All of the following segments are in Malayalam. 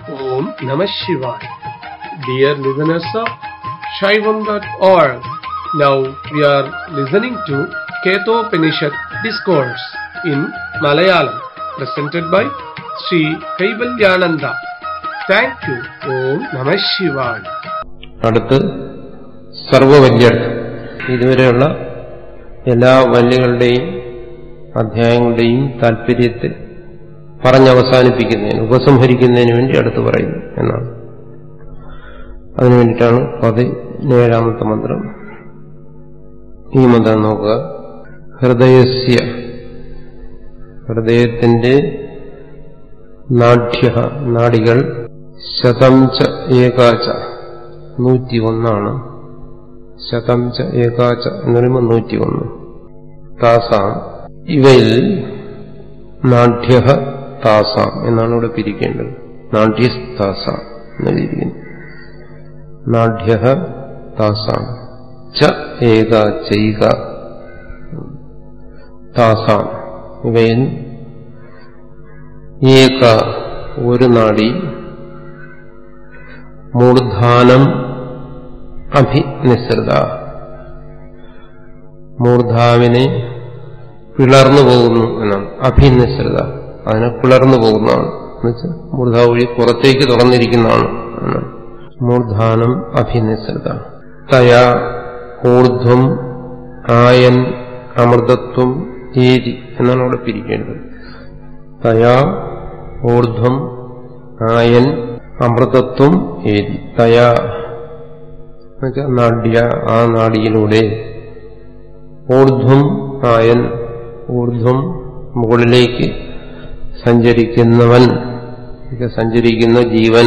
Om Namah Shivaya. Dear listeners of Shaivam.org, now we are listening to Ketopanishad Discourse in Malayalam, presented by Sri Kaivalyananda. Thank you. Om Namah Shivaya. അടുത്ത് സർവവല്യർത്ഥം ഇതുവരെയുള്ള എല്ലാ വല്യങ്ങളുടെയും അധ്യായങ്ങളുടെയും താല്പര്യത്തെ പറഞ്ഞവസാനിപ്പിക്കുന്നതിന് ഉപസംഹരിക്കുന്നതിന് വേണ്ടി അടുത്ത് പറയുന്നു എന്നാണ് അതിനു വേണ്ടിയിട്ടാണ് പതിനേഴാമത്തെ മന്ത്രം ഈ മന്ത്രം നോക്കുക ഹൃദയസ്യ ഹൃദയത്തിന്റെ നാഢ്യ നാടികൾ ശതം ച ഏകാച നൂറ്റി ഒന്നാണ് ശതം ച ഏകാച എന്ന് പറയുമ്പോൾ നൂറ്റി ഒന്ന് താസാം ഇവയിൽ നാഢ്യ താസാം എന്നാണ് ഇവിടെ പിരിക്കേണ്ടത് നാഢ്യസ്താസാം എന്നെഴുതിയിരിക്കുന്നു നാഢ്യ താസാം ച ഏക ചൈക താസാം ഇവയിൽ ഏക ഒരു നാടി മൂർധാനം അഭിനിസൃത മൂർധാവിനെ പിളർന്നു പോകുന്നു എന്നാണ് അഭിനിസൃത അതിനെ പിളർന്നു പോകുന്നതാണ് എന്നുവെച്ചാൽ മൂർധാവ് വഴി പുറത്തേക്ക് തുറന്നിരിക്കുന്നതാണ് എന്നാണ് മൂർധാനം അഭിനിസൃത തയാ ഊർധ്വം ആയൻ അമൃതത്വം ഏരി എന്നാണ് അവിടെ പിരിക്കേണ്ടത് തയാ ഊർധ്വം ആയൻ അമൃതത്വം ഏരി തയാ എന്നുവെച്ചാൽ നാഡ്യ ആ നാടിയിലൂടെ ഊർധ്വം ആയൻ ഊർധ്വം മുകളിലേക്ക് സഞ്ചരിക്കുന്നവൻ സഞ്ചരിക്കുന്ന ജീവൻ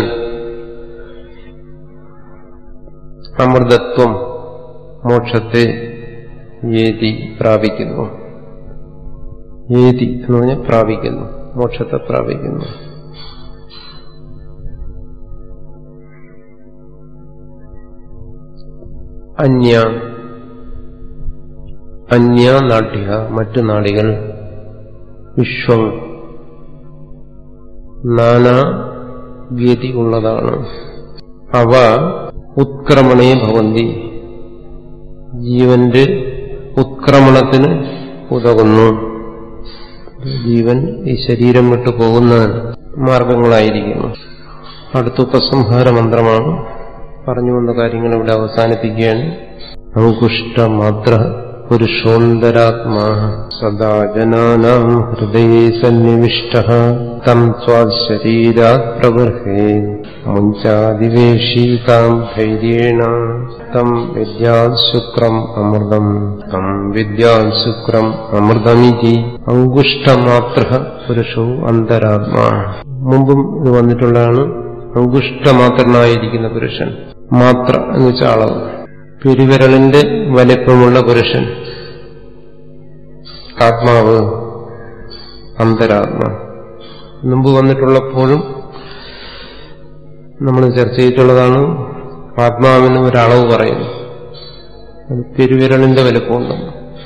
അമൃതത്വം മോക്ഷത്തെ ഏതി പ്രാപിക്കുന്നു ഏതി എന്ന് പറഞ്ഞാൽ പ്രാപിക്കുന്നു മോക്ഷത്തെ പ്രാപിക്കുന്നു അന്യ അന്യ നാട്യ മറ്റു നാടികൾ വിശ്വം നാനാ ഗതി ഉള്ളതാണ് അവ ഉത്ക്രമണേ ഭവന്തി ജീവന്റെ ഉത്ക്രമണത്തിന് ഉതകുന്നു ജീവൻ ഈ ശരീരം വിട്ടു പോകുന്ന മാർഗങ്ങളായിരിക്കുന്നു അടുത്ത ഉപസംഹാര മന്ത്രമാണ് പറഞ്ഞു വന്ന കാര്യങ്ങൾ ഇവിടെ അവസാനിപ്പിക്കുകയാണ് അങ്കുഷ്ടമാത്ര പുരുഷോന്തരാത്മാ സദാ ജനാനാം ഹൃദയേ സന്നിവിഷ്ട തം സ്വാശരീരാത് പ്രവൃഹേ മുഞ്ചാദിവേശീതാം ധൈര്യേണ തം വിദ്യാത് ശുക്രം അമൃതം തം വിദ്യാത് ശുക്രം അമൃതമിതി അങ്കുഷ്ടമാത്ര പുരുഷോ അന്തരാത്മാ മുമ്പും ഇത് വന്നിട്ടുള്ളതാണ് അങ്കുഷ്ടമാത്രനായിരിക്കുന്ന പുരുഷൻ മാത്ര എന്ന് വെച്ച അളവ് പെരുവിരളിന്റെ വലിപ്പമുള്ള പുരുഷൻ ആത്മാവ് അന്തരാത്മ മുമ്പ് വന്നിട്ടുള്ളപ്പോഴും നമ്മൾ ചർച്ച ചെയ്തിട്ടുള്ളതാണ് ആത്മാവിന് ഒരളവ് പറയുന്നു അത് പെരുവിരളിന്റെ വലിപ്പമുണ്ട്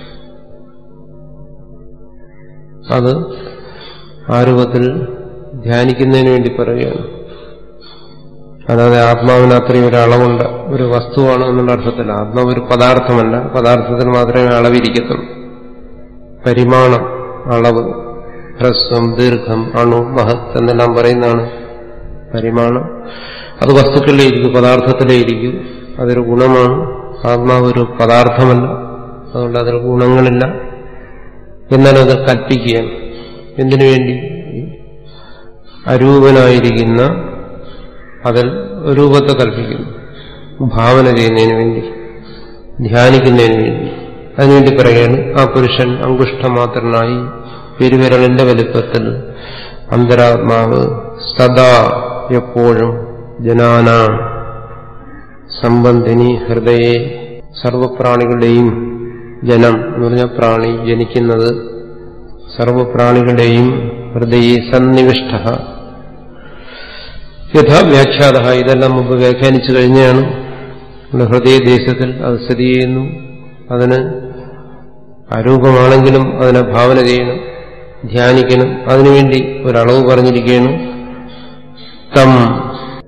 അത് ആ രൂപത്തിൽ ധ്യാനിക്കുന്നതിന് വേണ്ടി പറയുകയാണ് അതായത് ആത്മാവിന് അത്രയും ഒരു അളവുണ്ട് ഒരു വസ്തുവാണ് എന്നുള്ള അർത്ഥത്തിൽ ആത്മാവ് ഒരു പദാർത്ഥമല്ല പദാർത്ഥത്തിന് മാത്രമേ അളവിരിക്കത്തുള്ളൂ പരിമാണം അളവ് ഹ്രസ്വം ദീർഘം അണു മഹത്ത് എന്നെല്ലാം പറയുന്നതാണ് പരിമാണം അത് വസ്തുക്കളിലേ ഇരിക്കും പദാർത്ഥത്തിലേ ഇരിക്കും അതൊരു ഗുണമാണ് ആത്മാവ് ഒരു പദാർത്ഥമല്ല അതുകൊണ്ട് അതിൽ ഗുണങ്ങളില്ല എന്നാലും അത് കൽപ്പിക്കുകയാണ് എന്തിനു വേണ്ടി അരൂപനായിരിക്കുന്ന അതിൽ രൂപത്തെ കൽപ്പിക്കുന്നു ഭാവന ചെയ്യുന്നതിന് വേണ്ടി ധ്യാനിക്കുന്നതിന് വേണ്ടി അതിനുവേണ്ടി പറയുകയാണ് ആ പുരുഷൻ അങ്കുഷ്ടമാത്രനായി പെരുവിരളിന്റെ വലിപ്പത്തിൽ അന്തരാത്മാവ് സദാ എപ്പോഴും ജനാന സംബന്ധിനി ഹൃദയെ സർവപ്രാണികളുടെയും ജനം എന്ന് പറഞ്ഞാൽ പ്രാണി ജനിക്കുന്നത് സർവപ്രാണികളുടെയും ഹൃദയെ സന്നിവിഷ്ട യഥാ വ്യാഖ്യാത ഇതെല്ലാം മുമ്പ് വ്യാഖ്യാനിച്ചു കഴിഞ്ഞാണ് ഹൃദയദേശത്തിൽ അത് സ്ഥിതി ചെയ്യുന്നു അതിന് അരൂപമാണെങ്കിലും അതിനെ ഭാവന ചെയ്യണം ധ്യാനിക്കണം അതിനുവേണ്ടി ഒരളവ് പറഞ്ഞിരിക്കുകയാണ് തം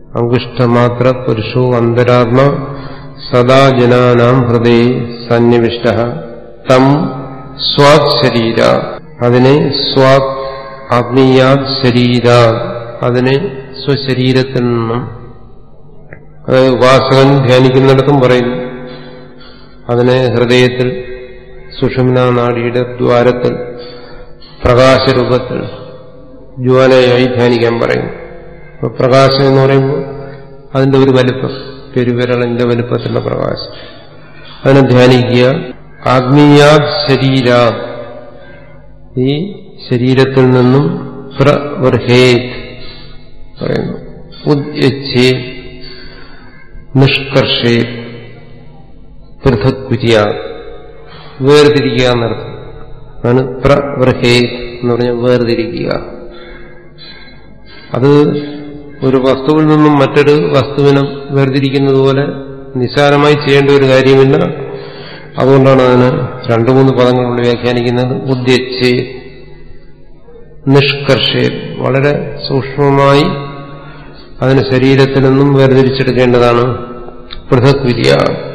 അങ്കുഷ്ടമാത്ര പുരുഷോ അന്തരാത്മ സദാ ജനാനാം ഹൃദയ സന്നിവിഷ്ട തം സ്വാത് ശരീര അതിനെ സ്വാത് ആത്മീയാത് ശരീര അതിനെ സ്വശരീരത്തിൽ നിന്നും അതായത് ഉപാസകൻ ധ്യാനിക്കുന്നിടത്തും പറയുന്നു അതിനെ ഹൃദയത്തിൽ സുഷുമ്ന നാടിയുടെ ദ്വാരത്തിൽ പ്രകാശരൂപത്തിൽ ജ്വാലയായി ധ്യാനിക്കാൻ പറയുന്നു അപ്പൊ പ്രകാശം എന്ന് പറയുമ്പോൾ അതിന്റെ ഒരു വലിപ്പം പെരുവിരളിന്റെ വലിപ്പത്തിലുള്ള പ്രകാശം അതിനെ ധ്യാനിക്കുക ആത്മീയാ ശരീര ഈ ശരീരത്തിൽ നിന്നും പ്രവർഹേത് പറയുന്നു ഉദ്യച്ഛേ നിഷ്കർഷേ പൃഥക് കുര്യ വേർതിരിക്കുക എന്നർത്ഥം അതാണ് പ്രവൃഹേത് എന്ന് പറഞ്ഞാൽ വേർതിരിക്കുക അത് ഒരു വസ്തുവിൽ നിന്നും മറ്റൊരു വസ്തുവിനെ വേർതിരിക്കുന്നത് പോലെ നിസ്സാരമായി ചെയ്യേണ്ട ഒരു കാര്യമില്ല അതുകൊണ്ടാണ് അതിന് രണ്ടു മൂന്ന് പദങ്ങൾ കൊണ്ട് വ്യാഖ്യാനിക്കുന്നത് ഉദ്യച്ച് നിഷ്കർഷേ വളരെ സൂക്ഷ്മമായി അതിന് ശരീരത്തിൽ നിന്നും വേർതിരിച്ചെടുക്കേണ്ടതാണ് പൃഥക് വിദ്യ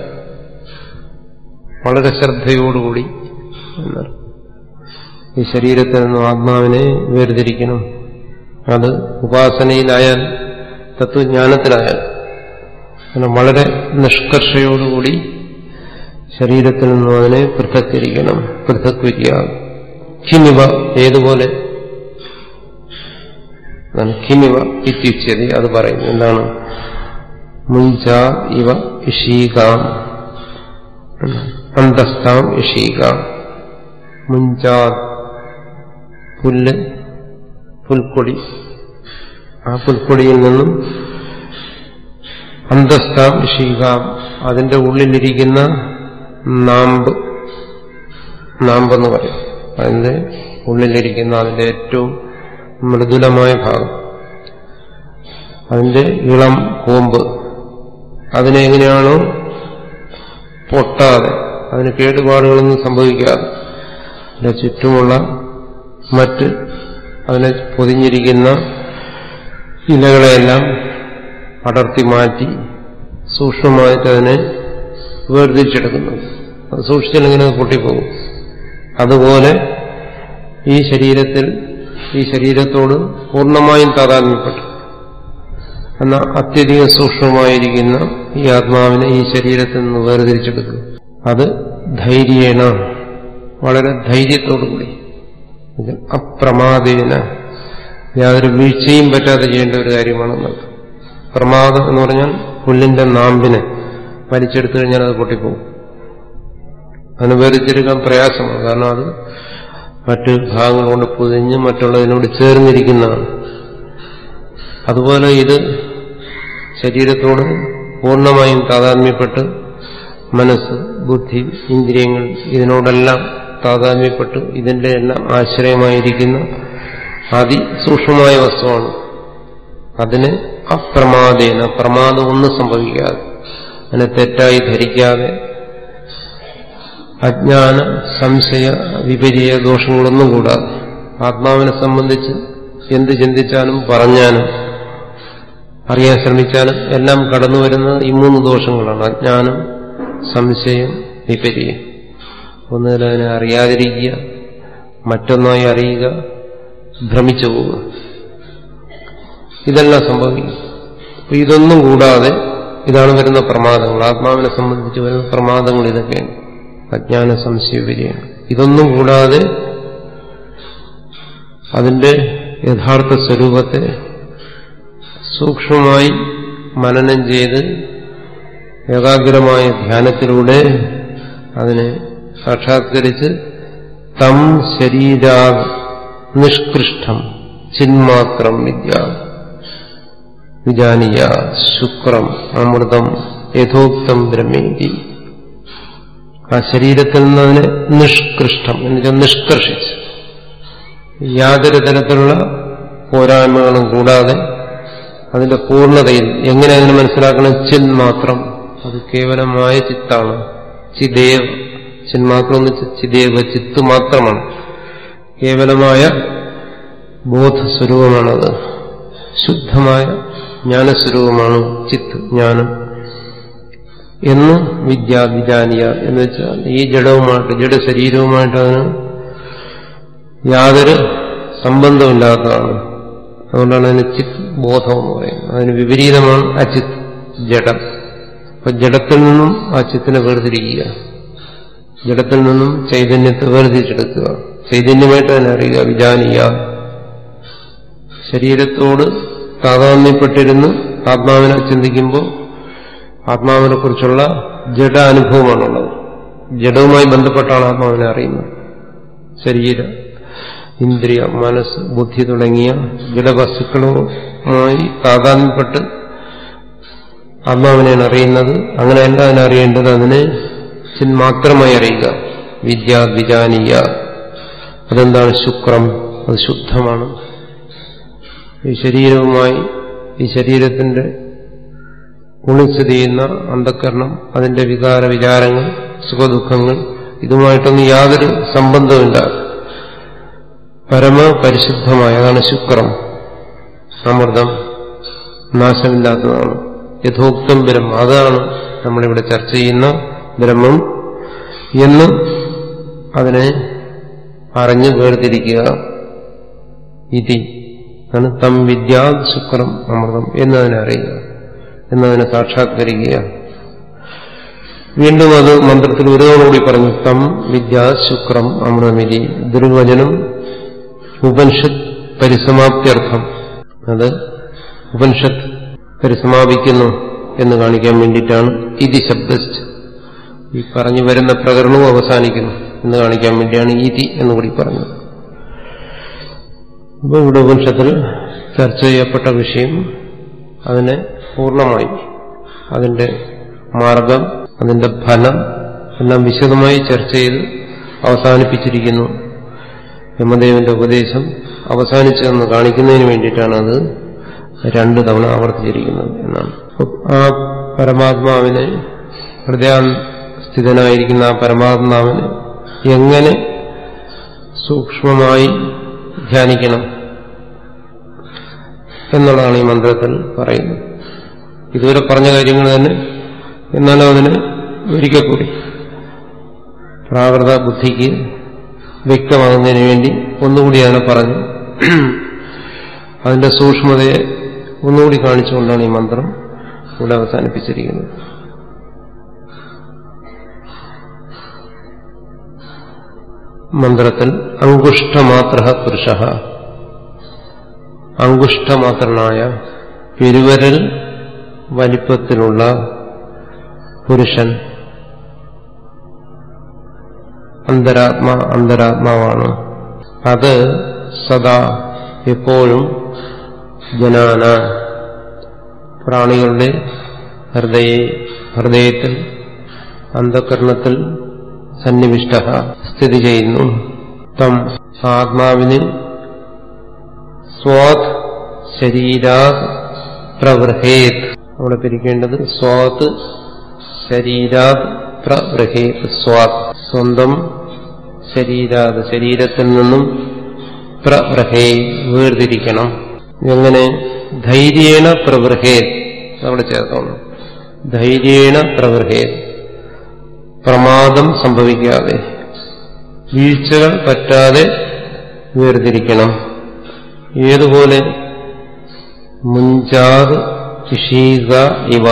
വളരെ ശ്രദ്ധയോടുകൂടി എന്നർത്ഥം ഈ ശരീരത്തിൽ നിന്നും ആത്മാവിനെ വേർതിരിക്കണം അത് ഉപാസനയിലായാൽ തത്വജ്ഞാനത്തിലായാൽ അങ്ങനെ വളരെ നിഷ്കർഷയോടുകൂടി ശരീരത്തിൽ നിന്നും അതിനെ പൃഥക്കരിക്കണം പൃഥക്വിരിയ കിമിവ ഏതുപോലെ കിമിവ ഇത്യുച്യത അത് പറയുന്നു എന്താണ് മുഞ്ച ഇവ ഇഷീകാം അന്തസ്ഥാം ഇഷീകാം മുഞ്ചാ പുല്ല് പുൽക്കൊടി ആ പുൽക്കൊടിയിൽ നിന്നും അന്തസ്ഥാം ഇഷീകാം അതിന്റെ ഉള്ളിലിരിക്കുന്ന നാമ്പ് നാമ്പെന്ന് പറയും അതിന്റെ ഉള്ളിലിരിക്കുന്ന അതിന്റെ ഏറ്റവും മൃദുലമായ ഭാഗം അതിന്റെ ഇളം കൂമ്പ് അതിനെ എങ്ങനെയാണോ പൊട്ടാതെ അതിന് കേടുപാടുകളൊന്നും സംഭവിക്കാതെ അതിന്റെ ചുറ്റുമുള്ള മറ്റ് അതിനെ പൊതിഞ്ഞിരിക്കുന്ന ഇലകളെയെല്ലാം അടർത്തി മാറ്റി സൂക്ഷ്മമായിട്ട് അതിനെ വേർതിരിച്ചെടുക്കുന്നു അത് സൂക്ഷിച്ചില്ലെങ്കിൽ അത് പൊട്ടിപ്പോകും അതുപോലെ ഈ ശരീരത്തിൽ ഈ ശരീരത്തോട് പൂർണ്ണമായും താതാത്മ്യപ്പെട്ടു എന്നാൽ അത്യധികം സൂക്ഷ്മമായിരിക്കുന്ന ഈ ആത്മാവിനെ ഈ ശരീരത്തിൽ നിന്ന് വേർതിരിച്ചെടുക്കുക അത് ധൈര്യേണ വളരെ ധൈര്യത്തോടുകൂടി ഇത് അപ്രമാദേന യാതൊരു വീഴ്ചയും പറ്റാതെ ചെയ്യേണ്ട ഒരു കാര്യമാണെന്നത് പ്രമാദം എന്ന് പറഞ്ഞാൽ പുല്ലിന്റെ നാമ്പിനെ വലിച്ചെടുത്തു കഴിഞ്ഞാൽ അത് പൊട്ടിപ്പോകും അതിന് വേർതിരിച്ചെടുക്കാൻ പ്രയാസമാണ് കാരണം അത് മറ്റ് ഭാഗങ്ങൾ കൊണ്ട് പൊതിഞ്ഞ് മറ്റുള്ളതിനോട് ചേർന്നിരിക്കുന്നതാണ് അതുപോലെ ഇത് ശരീരത്തോട് പൂർണ്ണമായും താതാത്മ്യപ്പെട്ട് മനസ്സ് ബുദ്ധി ഇന്ദ്രിയങ്ങൾ ഇതിനോടെല്ലാം താതാത്മ്യപ്പെട്ട് ഇതിന്റെ എല്ലാം ആശ്രയമായിരിക്കുന്ന അതിസൂക്ഷ്മമായ വസ്തുവാണ് അതിന് അപ്രമാദേന പ്രമാദം ഒന്നും സംഭവിക്കാതെ അതിനെ തെറ്റായി ധരിക്കാതെ അജ്ഞാന സംശയ വിപരീയ ദോഷങ്ങളൊന്നും കൂടാതെ ആത്മാവിനെ സംബന്ധിച്ച് എന്ത് ചിന്തിച്ചാലും പറഞ്ഞാലും അറിയാൻ ശ്രമിച്ചാലും എല്ലാം കടന്നു വരുന്നത് ഈ മൂന്ന് ദോഷങ്ങളാണ് അജ്ഞാനം സംശയം വിപരീയം ഒന്നുകിൽ അതിനെ അറിയാതിരിക്കുക മറ്റൊന്നായി അറിയുക ഭ്രമിച്ചു പോവുക ഇതെല്ലാം സംഭവിക്കും അപ്പൊ ഇതൊന്നും കൂടാതെ ഇതാണ് വരുന്ന പ്രമാദങ്ങൾ ആത്മാവിനെ സംബന്ധിച്ച് വരുന്ന പ്രമാദങ്ങൾ ഇതൊക്കെയാണ് അജ്ഞാന സംശയ വിപര്യം ഇതൊന്നും കൂടാതെ അതിന്റെ യഥാർത്ഥ സ്വരൂപത്തെ സൂക്ഷ്മമായി മനനം ചെയ്ത് ഏകാഗ്രമായ ധ്യാനത്തിലൂടെ അതിനെ സാക്ഷാത്കരിച്ച് തം ശരീരാ നിഷ്കൃഷ്ടം ചിന്മാത്രം വിദ്യ വിജാനീയ ശുക്രം അമൃതം യഥോക്തം ബ്രഹ്മേതി ആ ശരീരത്തിൽ നിന്ന് അതിനെ നിഷ്കൃഷ്ടം എന്നുവെച്ചാൽ നിഷ്കർഷിച്ച് യാതൊരു തരത്തിലുള്ള പോരായ്മകളും കൂടാതെ അതിന്റെ പൂർണ്ണതയിൽ എങ്ങനെ അതിനെ മനസ്സിലാക്കണം ചിൻ മാത്രം അത് കേവലമായ ചിത്താണ് ചിദേവ് ചിന്മാത്രം എന്ന് വെച്ചാൽ ചിദേവ ചിത്ത് മാത്രമാണ് കേവലമായ ബോധസ്വരൂപമാണത് ശുദ്ധമായ ജ്ഞാനസ്വരൂപമാണ് ചിത്ത് ജ്ഞാനം എന്ന് വിദ്യ വിജാനിയ എന്ന് വെച്ചാൽ ഈ ജഡവുമായിട്ട് ജഡശരീരവുമായിട്ട് അതിന് യാതൊരു സംബന്ധമില്ലാത്തതാണ് അതുകൊണ്ടാണ് അതിന് ചിത്ത് ബോധം എന്ന് പറയുന്നത് അതിന് വിപരീതമാണ് അചിത്ത് ജഡം അപ്പൊ ജഡത്തിൽ നിന്നും ആ ചിത്തിനെ വേർതിരിക്കുക ജഡത്തിൽ നിന്നും ചൈതന്യത്തെ വേർതിരിച്ചെടുക്കുക ചൈതന്യമായിട്ട് തന്നെ അറിയുക വിജാനീയ ശരീരത്തോട് താതാത്മ്യപ്പെട്ടിരുന്ന് ആത്മാവിനെ ചിന്തിക്കുമ്പോൾ ആത്മാവിനെ കുറിച്ചുള്ള ജഡ അനുഭവമാണുള്ളത് ജഡവുമായി ബന്ധപ്പെട്ടാണ് ആത്മാവിനെ അറിയുന്നത് ശരീര ഇന്ദ്രിയ മനസ്സ് ബുദ്ധി തുടങ്ങിയ ജഡവസ്തുക്കളുമായി താതാത്മ്യപ്പെട്ട് ആത്മാവിനെയാണ് അറിയുന്നത് അങ്ങനെയല്ല അതിനെ അറിയേണ്ടത് അതിനെ ചിന്മാത്രമായി അറിയുക വിദ്യ വിജാനീയ അതെന്താണ് ശുക്രം അത് ശുദ്ധമാണ് ഈ ശരീരവുമായി ഈ ശരീരത്തിന്റെ ഉള്ളിൽ സ്ഥിതി ചെയ്യുന്ന അന്ധക്കരണം അതിന്റെ വികാര വിചാരങ്ങൾ സുഖദുഃഖങ്ങൾ ഇതുമായിട്ടൊന്നും യാതൊരു സംബന്ധമില്ല പരമ പരിശുദ്ധമായ അതാണ് ശുക്രം അമൃതം നാശമില്ലാത്തതാണ് യഥോക്തം ബ്രഹ്മം അതാണ് നമ്മളിവിടെ ചർച്ച ചെയ്യുന്ന ബ്രഹ്മം എന്ന് അതിനെ അറിഞ്ഞ് വേർതിരിക്കുക ഇതി ആണ് തം വിദ്യാ ശുക്രം അമൃതം എന്നതിനെ അറിയുക എന്നതിനെ സാക്ഷാത്കരിക്കുക വീണ്ടും അത് മന്ത്രത്തിൽ ഒരു തവണ പറഞ്ഞു തം വിദ്യാ ശുക്രം അമൃതമിതി ദുർവചനം ഉപനിഷത്ത് പരിസമാപ്തിയർത്ഥം അത് ഉപനിഷത്ത് പരിസമാപിക്കുന്നു എന്ന് കാണിക്കാൻ വേണ്ടിയിട്ടാണ് ഇതി ശബ്ദസ്റ്റ് ഈ പറഞ്ഞു വരുന്ന പ്രകരണവും അവസാനിക്കുന്നു എന്ന് കാണിക്കാൻ വേണ്ടിയാണ് ഇതി എന്നുകൂടി പറഞ്ഞത് അപ്പോൾ ഇവിടെ ഉപനിഷത്തിൽ ചർച്ച ചെയ്യപ്പെട്ട വിഷയം അതിനെ പൂർണ്ണമായി അതിന്റെ മാർഗം അതിന്റെ ഫലം എല്ലാം വിശദമായി ചർച്ച ചെയ്ത് അവസാനിപ്പിച്ചിരിക്കുന്നു യമദേവന്റെ ഉപദേശം അവസാനിച്ചതെന്ന് കാണിക്കുന്നതിന് വേണ്ടിയിട്ടാണ് അത് രണ്ടു തവണ ആവർത്തിച്ചിരിക്കുന്നത് എന്നാണ് ആ പരമാത്മാവിനെ ഹൃദയസ്ഥിതനായിരിക്കുന്ന ആ പരമാത്മാവിനെ എങ്ങനെ സൂക്ഷ്മമായി ധ്യാനിക്കണം എന്നുള്ളതാണ് ഈ മന്ത്രത്തിൽ പറയുന്നത് ഇതുവരെ പറഞ്ഞ കാര്യങ്ങൾ തന്നെ എന്നാലും അതിന് ഒരിക്കൽ കൂടി പ്രാകൃത ബുദ്ധിക്ക് വ്യക്തമാകുന്നതിന് വേണ്ടി ഒന്നുകൂടി അതിനെ പറഞ്ഞു അതിന്റെ സൂക്ഷ്മതയെ ഒന്നുകൂടി കാണിച്ചുകൊണ്ടാണ് ഈ മന്ത്രം ഇവിടെ അവസാനിപ്പിച്ചിരിക്കുന്നത് മന്ത്രത്തിൽ അങ്കുഷ്ടമാത്ര പുരുഷ അങ്കുഷ്ടമാത്രനായ പെരുവരൽ വലിപ്പത്തിലുള്ള പുരുഷൻ അന്തരാത്മ അന്തരാത്മാവാണ് അത് സദാ എപ്പോഴും ജനാന പ്രാണികളുടെ ഹൃദയ ഹൃദയത്തിൽ അന്ധകരണത്തിൽ സന്നിവിഷ്ട സ്ഥിതി ചെയ്യുന്നു തം ആത്മാവിന് സ്വാത് ശരീരാത് പ്രവൃഹേത് അവിടെ പിരിക്കേണ്ടത് സ്വാത് ശരീരാത് പ്രവൃഹേത് സ്വാത് സ്വന്തം ശരീരാത് ശരീരത്തിൽ നിന്നും പ്രവൃഹേ വേർതിരിക്കണം എങ്ങനെ ധൈര്യേണ പ്രവൃഹേത് അവിടെ ചേർത്തോണം ധൈര്യേണ പ്രവൃഹേത് പ്രമാദം സംഭവിക്കാതെ വീഴ്ചകൾ പറ്റാതെ വേർതിരിക്കണം ഏതുപോലെ മുഞ്ചാത് ഇഷീക ഇവ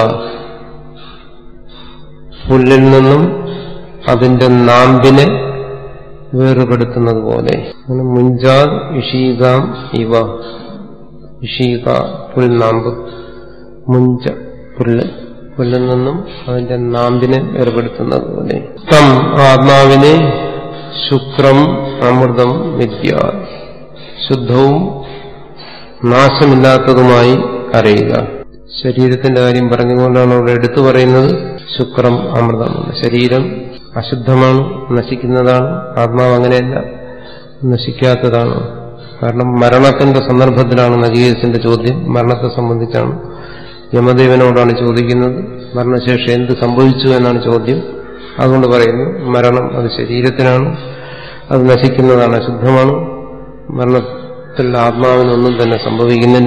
പുല്ലിൽ നിന്നും അതിന്റെ നാമ്പിനെ വേറുപെടുത്തുന്നത് പോലെ മുഞ്ചാത് ഇഷീകാം ഇവ ഇഷീക പുൽനാമ്പ് മുഞ്ച പുല്ല് പുല്ലിൽ നിന്നും അതിന്റെ നാമ്പിനെ വേർപെടുത്തുന്നത് പോലെ തം ആത്മാവിനെ ശുക്രം അമൃതം വിദ്യ ശുദ്ധവും നാശമില്ലാത്തതുമായി അറിയുക ശരീരത്തിന്റെ കാര്യം പറഞ്ഞുകൊണ്ടാണ് അവിടെ എടുത്തു പറയുന്നത് ശുക്രം അമൃതം ശരീരം അശുദ്ധമാണ് നശിക്കുന്നതാണ് ആത്മാവ് അങ്ങനെയല്ല നശിക്കാത്തതാണ് കാരണം മരണത്തിന്റെ സന്ദർഭത്തിലാണ് നജീകസിന്റെ ചോദ്യം മരണത്തെ സംബന്ധിച്ചാണ് യമദേവനോടാണ് ചോദിക്കുന്നത് മരണശേഷം എന്ത് സംഭവിച്ചു എന്നാണ് ചോദ്യം അതുകൊണ്ട് പറയുന്നു മരണം അത് ശരീരത്തിനാണ് അത് നശിക്കുന്നതാണ് അശുദ്ധമാണ് മരണത്തിൽ ആത്മാവിനൊന്നും തന്നെ സംഭവിക്കുന്നില്ല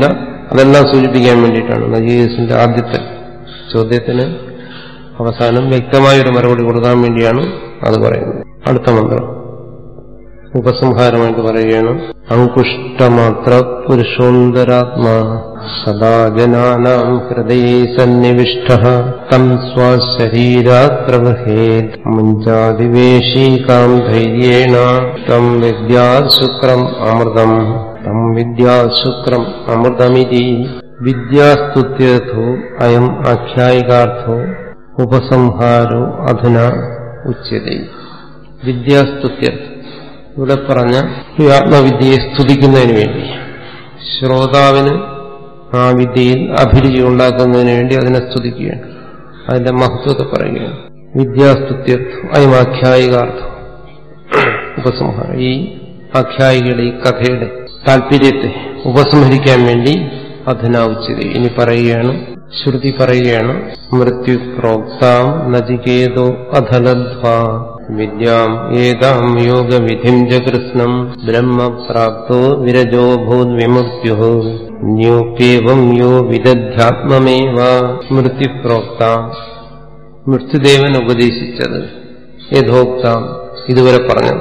അതെല്ലാം സൂചിപ്പിക്കാൻ വേണ്ടിയിട്ടാണ് നജീസിന്റെ ആദ്യത്തെ ചോദ്യത്തിന് അവസാനം വ്യക്തമായൊരു മറുപടി കൊടുക്കാൻ വേണ്ടിയാണ് അത് പറയുന്നത് അടുത്ത മന്ത്രം ഉപസംഹാരമായിട്ട് പറയുകയാണ് അങ്കുഷ്ടമാത്ര പുരുഷോന്തരാത്മാ സദാ ജനാനാം ഹൃദയ സന്നിവിഷ്ട തം സ്വശരീരാത് പ്രവഹേത് മുഞ്ചാതിവേശീകാം ധൈര്യേണ തം വിദ്യാശുക്രം അമൃതം തം വിദ്യാശുക്രം അമൃതമിതി വിദ്യാസ്തുത്യർത്ഥോ അയം ആഖ്യായികാർത്ഥോ ഉപസംഹാരോ അധുന ഉച്യത വിദ്യാസ്തുത്യർത്ഥം ഇവിടെ പറഞ്ഞ ഈ ആത്മവിദ്യയെ സ്തുതിക്കുന്നതിന് വേണ്ടി ശ്രോതാവിന് ആ വിദ്യയിൽ അഭിരുചി ഉണ്ടാക്കുന്നതിന് വേണ്ടി അതിനെ സ്തുതിക്കുകയാണ് അതിന്റെ മഹത്വത്തെ പറയുകയാണ് വിദ്യാസ്തുത്യർത്ഥം അയമാഖ്യായികാർത്ഥം ഉപസംഹാരം ഈ ആഖ്യായികയുടെ ഈ കഥയുടെ താല്പര്യത്തെ ഉപസംഹരിക്കാൻ വേണ്ടി അധനാവുച്ചത് ഇനി പറയുകയാണ് ശ്രുതി പറയുകയാണ് മൃത്യു പ്രോക്താം നചികേതോ അധലധ്വാ വിദ്യാം ഏതാം യോഗവിധിം ച കൃഷ്ണം ബ്രഹ്മപ്രാപ്തോ വിരജോ ഭൂത് വിമുക്ത്യോ ന്യോപ്യേവം യോ വിദധ്യാത്മമേവ മൃത്യുപ്രോക്താം മൃത്യുദേവൻ ഉപദേശിച്ചത് യഥോക്താം ഇതുവരെ പറഞ്ഞത്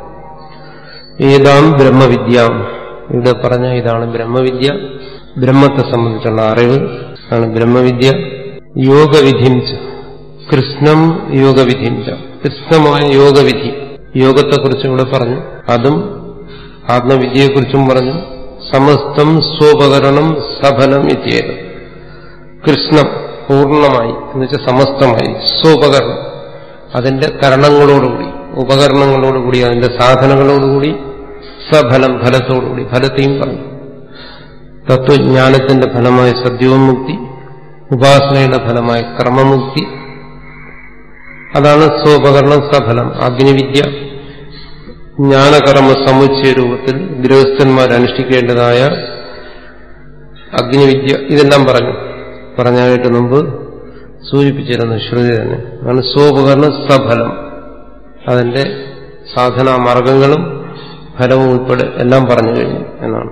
ഏതാം ബ്രഹ്മവിദ്യ ഇവിടെ പറഞ്ഞ ഇതാണ് ബ്രഹ്മവിദ്യ ബ്രഹ്മത്തെ സംബന്ധിച്ചുള്ള അറിവ് ആണ് ബ്രഹ്മവിദ്യ യോഗവിധിം ച കൃഷ്ണം യോഗവിധിം ച കൃഷ്ണമായ യോഗവിധി യോഗത്തെക്കുറിച്ചും ഇവിടെ പറഞ്ഞു അതും ആത്മവിദ്യയെക്കുറിച്ചും പറഞ്ഞു സമസ്തം സ്വോപകരണം സഫലം ഇത്യേത് കൃഷ്ണം പൂർണ്ണമായി എന്നുവെച്ചാൽ സമസ്തമായി സ്വോപകരണം അതിന്റെ കരണങ്ങളോടുകൂടി ഉപകരണങ്ങളോടുകൂടി അതിന്റെ സാധനങ്ങളോടുകൂടി സഫലം ഫലത്തോടുകൂടി ഫലത്തെയും പറഞ്ഞു തത്വജ്ഞാനത്തിന്റെ ഫലമായ സദ്യോന്മുക്തി ഉപാസനയുടെ ഫലമായ കർമ്മമുക്തി അതാണ് സ്വോപകരണം സഫലം അഗ്നിവിദ്യ ജ്ഞാനകർമ്മ സമുച്ചയ രൂപത്തിൽ ഗൃഹസ്ഥന്മാർ അനുഷ്ഠിക്കേണ്ടതായ അഗ്നിവിദ്യ ഇതെല്ലാം പറഞ്ഞു പറഞ്ഞായിട്ട് മുമ്പ് സൂചിപ്പിച്ചിരുന്നു ശ്രുതി തന്നെ അതാണ് സ്വോപകരണം സഫലം അതിന്റെ സാധനാ മാർഗങ്ങളും ഫലവും ഉൾപ്പെടെ എല്ലാം പറഞ്ഞു കഴിഞ്ഞു എന്നാണ്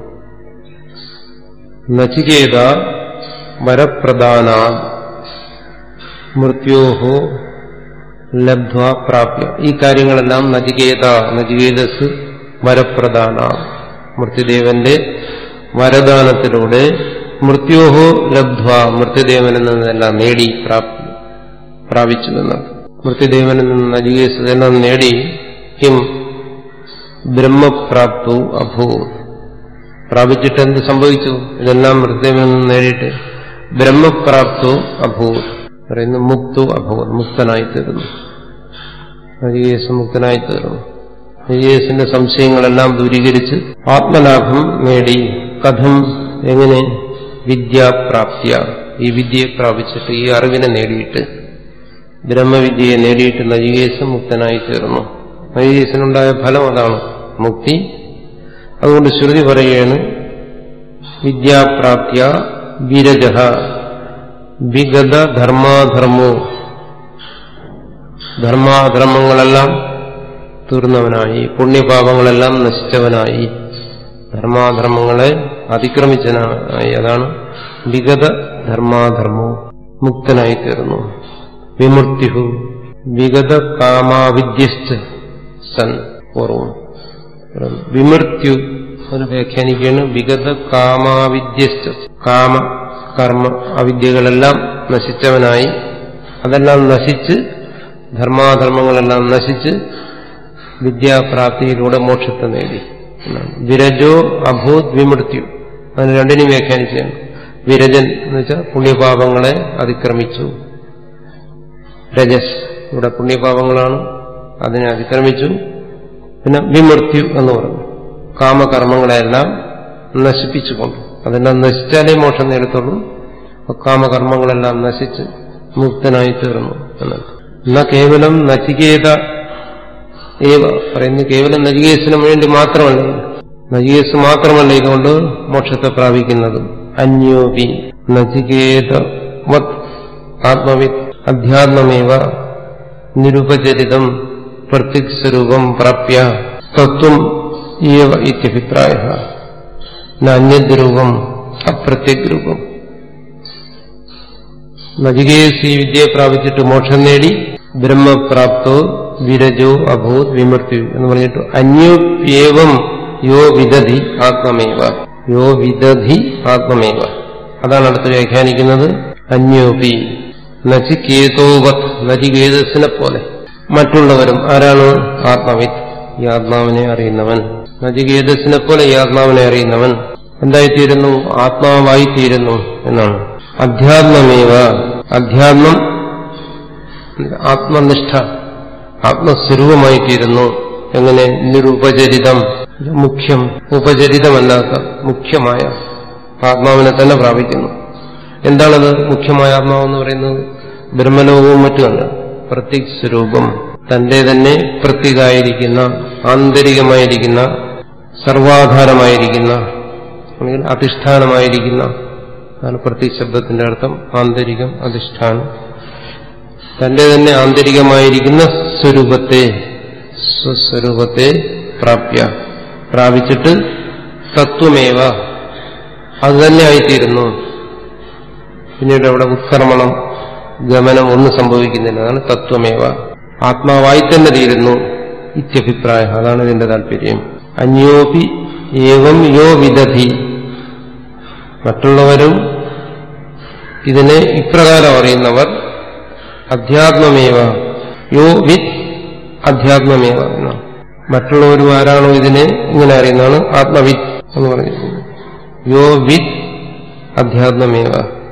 നചികേത വരപ്രധാന മൃത്യോഹോ ലബ്ധ്വ പ്രാപ്യ ഈ കാര്യങ്ങളെല്ലാം നചികേത നചികേതസ് വരപ്രധാന മൃത്യുദേവന്റെ വരദാനത്തിലൂടെ മൃത്യോഹോ ലബ്ധ്വ മൃത്യുദേവനിൽ നിന്നെല്ലാം നേടി പ്രാപ്തി പ്രാപിച്ചു എന്നാണ് മൃത്യുദേവനിൽ നിന്ന് നചികേസ് ഇതെല്ലാം നേടി കിം ബ്രഹ്മപ്രാപ്തവും അഭൂ പ്രാപിച്ചിട്ട് എന്ത് സംഭവിച്ചു ഇതെല്ലാം മൃത്യുവിൽ നിന്ന് നേടിയിട്ട് ബ്രഹ്മപ്രാപ്തവും അഭൂ പറയുന്നു മുക്തു അഭൂത് മുക്തനായി തീർന്നു നജികേസ് മുക്തനായി തീർന്നു നജികേസിന്റെ സംശയങ്ങളെല്ലാം ദൂരീകരിച്ച് ആത്മലാഭം നേടി കഥം എങ്ങനെ വിദ്യാപ്രാപ്തിയ ഈ വിദ്യയെ പ്രാപിച്ചിട്ട് ഈ അറിവിനെ നേടിയിട്ട് ബ്രഹ്മവിദ്യയെ നേടിയിട്ട് നജികേസ് മുക്തനായി തീർന്നു നജികേസിനുണ്ടായ ഫലം അതാണ് മുക്തി അതുകൊണ്ട് ശ്രുതി പറയുകയാണ് വിദ്യാപ്രാപ്തിയ വിരജ വിഗത ധർമാധർമ്മോ ധർമാധർമ്മങ്ങളെല്ലാം തീർന്നവനായി പുണ്യപാപങ്ങളെല്ലാം നശിച്ചവനായി ധർമാധർമ്മങ്ങളെ അതിക്രമിച്ചവനായി അതാണ് വിഗത ധർമാധർമ്മോ മുക്തനായി തീർന്നു വിമൃത്യു വിഗത കാമാവിദ്യശ്ച സൻ ഓർമ്മ വിമൃത്യു എന്ന് വ്യാഖ്യാനിക്കുകയാണ് വിഗത കാമാവിദ്യശ്ച കാമ കർമ്മ അവിദ്യകളെല്ലാം നശിച്ചവനായി അതെല്ലാം നശിച്ച് ധർമാധർമ്മങ്ങളെല്ലാം നശിച്ച് വിദ്യാപ്രാപ്തിയിലൂടെ മോക്ഷത്തെ നേടി വിരജോ അഭൂത് വിമൃത്യു അതിന് രണ്ടിനും വ്യാഖ്യാനിക്കുകയാണ് വിരജൻ എന്ന് വെച്ചാൽ പുണ്യപാപങ്ങളെ അതിക്രമിച്ചു രജസ് ഇവിടെ പുണ്യപാപങ്ങളാണ് അതിനെ അതിക്രമിച്ചു പിന്നെ വിമൃത്യു എന്ന് പറഞ്ഞു കാമകർമ്മങ്ങളെല്ലാം നശിപ്പിച്ചുകൊണ്ട് അതെല്ലാം നശിച്ചാലേ മോക്ഷം നേടത്തുള്ളൂ കാമകർമ്മങ്ങളെല്ലാം നശിച്ച് മുക്തനായി തീർന്നു എന്നാണ് എന്നാ കേവലം നചികേത ഏവ പറയുന്നു കേവലം നജികേസിന് വേണ്ടി മാത്രമല്ല നജികേസ് മാത്രമല്ല ഇതുകൊണ്ട് മോക്ഷത്തെ പ്രാപിക്കുന്നത് അന്യോപി നചികേത ആത്മവിത് അധ്യാത്മമേവ നിരുപചരിതം പ്രത്യക് സ്വരൂപം പ്രാപ്യ തത്വം ഏവ ഇത്യഭിപ്രായ അന്യദ്രൂപം അപ്രത്യക് രൂപം നജികേസ് ഈ വിദ്യയെ പ്രാപിച്ചിട്ട് മോക്ഷം നേടി ബ്രഹ്മപ്രാപ്തോ വിരജോ അഭൂത് വിമർത്തു എന്ന് പറഞ്ഞിട്ട് അന്യോപ്യേവം യോ വിദധി ആത്മമേവ യോ വിദധി ആത്മമേവ അതാണ് അടുത്ത് വ്യാഖ്യാനിക്കുന്നത് അന്യോപി നചികേതോവത് നചികേതസിനെ പോലെ മറ്റുള്ളവരും ആരാണ് ആത്മവിത്ത് ഈ ആത്മാവിനെ അറിയുന്നവൻ നചികേതസിനെ പോലെ ഈ ആത്മാവിനെ അറിയുന്നവൻ എന്തായിത്തീരുന്നു ആത്മാവായിത്തീരുന്നു എന്നാണ് അധ്യാത്മമേവ അധ്യാത്മം ആത്മനിഷ്ഠ ആത്മസ്വരൂപമായിത്തീരുന്നു എങ്ങനെ നിരുപചരിതം മുഖ്യം ഉപചരിതമല്ലാത്ത മുഖ്യമായ ആത്മാവിനെ തന്നെ പ്രാപിക്കുന്നു എന്താണത് മുഖ്യമായ ആത്മാവെന്ന് പറയുന്നത് ബ്രഹ്മലോകവും മറ്റുമല്ല പ്രത്യേക സ്വരൂപം തന്റെ തന്നെ പ്രത്യേകായിരിക്കുന്ന ആന്തരികമായിരിക്കുന്ന സർവാധാരമായിരിക്കുന്ന അല്ലെങ്കിൽ അധിഷ്ഠാനമായിരിക്കുന്ന അതാണ് പ്രത്യേക ശബ്ദത്തിന്റെ അർത്ഥം ആന്തരികം അധിഷ്ഠാനം തന്റെ തന്നെ ആന്തരികമായിരിക്കുന്ന സ്വരൂപത്തെ സ്വസ്വരൂപത്തെ പ്രാപ്യ പ്രാപിച്ചിട്ട് തത്വമേവ അത് തന്നെ ആയിത്തീരുന്നു പിന്നീട് അവിടെ ഉത്കർമ്മണം ഗമനം ഒന്നും സംഭവിക്കുന്നില്ല അതാണ് തത്വമേവ ആത്മാവായി തന്നെ തീരുന്നു ഇത്യഭിപ്രായ അതാണ് ഇതിന്റെ താല്പര്യം അന്യോപി ഏവം യോ വിദധി മറ്റുള്ളവരും ഇതിനെ ഇപ്രകാരം അറിയുന്നവർ അധ്യാത്മമേവ യോ വിത്ത് അധ്യാത്മമേവ എന്നാണ് മറ്റുള്ളവരും ആരാണോ ഇതിനെ ഇങ്ങനെ അറിയുന്നതാണ് ആത്മവിത്ത് എന്ന് പറഞ്ഞിരിക്കുന്നത് യോ വിത്ത് അധ്യാത്മമേവ